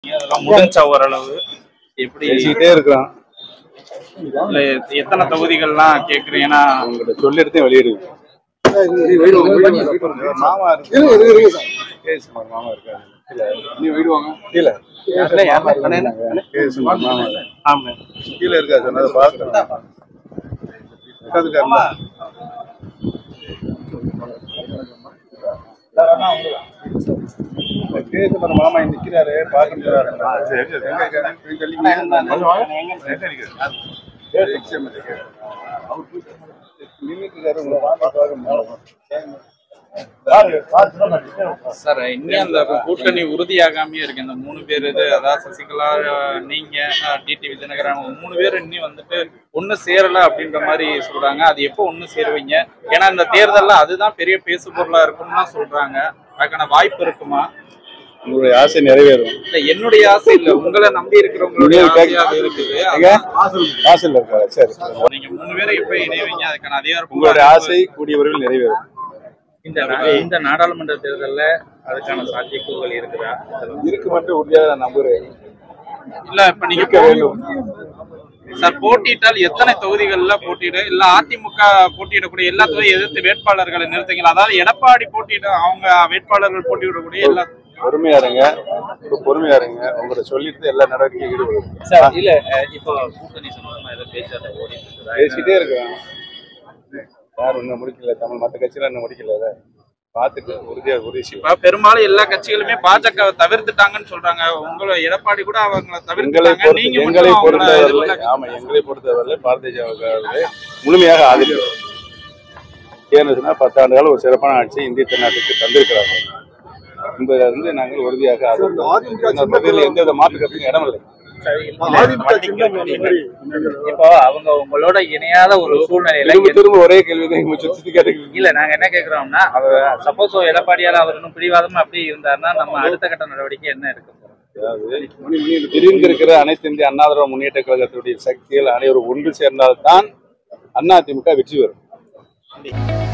அதெல்லாம் முடிஞ்ச ஓரளவு எப்படி பேசிக்கிட்டே இருக்கிறோம் இல்ல எத்தனை தொகுதிகள்லாம் கேக்குறீங்கன்னா உங்கள்கிட்ட சொல்லிட்டு வெளியிடுங்க மாமா இருக்கு கேஎஸ் குமார் மாமா இருக்காரு இல்ல நீ விடுவாங்க கீழே கேஎஸ் குமார் மாமா ஆமா கீழே இருக்கா சொன்னதை பார்க்கலாம் உட்காந்துக்காருமா கேஎஸ் குமார் மாமா இங்க நிக்கிறாரு பார்க்க சார் இன்னும் அந்த கூட்டணி உறுதியாகாமயே இருக்கு இந்த மூணு பேர் இது அதாவது சசிகலா அஹ், நீங்க டிடிவி தினகரன் அவங்க மூணு பேர் இன்னும் வந்துட்டு ஒண்ணு சேரல அப்படின்ற மாதிரி சொல்றாங்க அது எப்போ ஒண்ணு சேருவீங்க ஏன்னா இந்த தேர்தல்ல அதுதான் பெரிய பேசு பொருளா இருக்கும்னு சொல்றாங்க அதுக்கான வாய்ப்பு இருக்குமா உங்களுடைய ஆசை நிறைவேறும் இல்ல என்னுடைய ஆசை இல்ல உங்களை நம்பி இருக்கிறவங்களுடைய ஆசையா அது இருக்குது எங்க? வாசல்ல இருக்காரு சரி நீங்க மூணு பேரை எப்ப இணைவீங்க அதுக்கான அதிகாரம் உங்களுடைய ஆசை கூடிய விரைவில் நிறைவேறும் இந்த நா- இந்த நாடாளுமன்ற தேர்தல்ல அதுக்கான சாத்தியக்கூறுகள் இருக்குதா இருக்கு மட்டும் உறுதியாக நான் நம்புறேன் இல்ல இப்ப நீங்க இருக்க வேண்டும் சார் போட்டியிட்டால் எத்தனை தொகுதிகள்ல போட்டியிட இல்ல அதிமுக போட்டியிடக்கூடிய எல்லா தொகுதி எதிர்த்து வேட்பாளர்களை நிறுத்துங்களா அதாவது எடப்பாடி போட்டியிட அவங்க வேட்பாளர்கள் போட்டியிடக்கூடிய எல்லா பொறுமையா இருங்க இப்ப பொறுமையா இருங்க உங்களை சொல்லிட்டு எல்லா நடவடிக்கையும் ஈடுபடும் சார் இல்ல இப்போ கூட்டணி சம்பந்தமா ஏதோ பேச்சுவார்த்தை ஓடிட்டு இருக்குதா பேசிட்டே இருக்கிறாங்க யார் இன்னும் முடிக்கல தமிழ் மற்ற கட்சியெல்லாம் இன்னும் முடிக்கல பார்த்துட்டு உறுதியா உறுதி செய்வோம் இப்ப பெரும்பாலும் எல்லா கட்சிகளுமே பாஜக தவிர்த்துட்டாங்கன்னு சொல்றாங்க உங்களை எடப்பாடி கூட அவங்கள எங்களை தவிர்த்துட்டாங்க பொறுத்த நீங்க எங்களை மட்டும் அவங்கள பொறுத்தவரை எதிர்க்கல- ஆமா எங்களை பொறுத்தவரை பாரதிய ஜனதா கட்சி முழுமையாக ஆதரிக்கிறோம் ஏன்னு சொன்னா பத்தாண்டு காலம் ஒரு சிறப்பான ஆட்சி இந்திய திருநாட்டுக்கு தந்திருக்கிறாங்க என்பதில் இருந்து நாங்கள் உறுதியாக ஆதரிக்கிறோம் இந்த பகுதியில் எந்தவித மாற்று கருத்துக்கும் இடம் இல்லை இப்போ அவங்க உங்களோட இணையாத ஒரு சூழ்நிலையில திரும்ப திரும்ப ஒரே கேள்வி தான் சுத்தி கேட்டுக்கிட்டு இல்ல நாங்க என்ன கேக்குறோம்னா அவர் சப்போஸ் எடப்பாடியார் அவர் இன்னும் பிடிவாதமா அப்படி இருந்தாருன்னா நம்ம அடுத்த கட்ட நடவடிக்கை என்ன எடுக்க போறோம் அதாவது பிரிந்திருக்கிற அனைத்து இந்திய அண்ணா திராவிட முன்னேற்ற கழகத்துடைய சக்திகள் அனைவரும் ஒன்று சேர்ந்தால்தான் அதிமுக வெற்றி பெறும்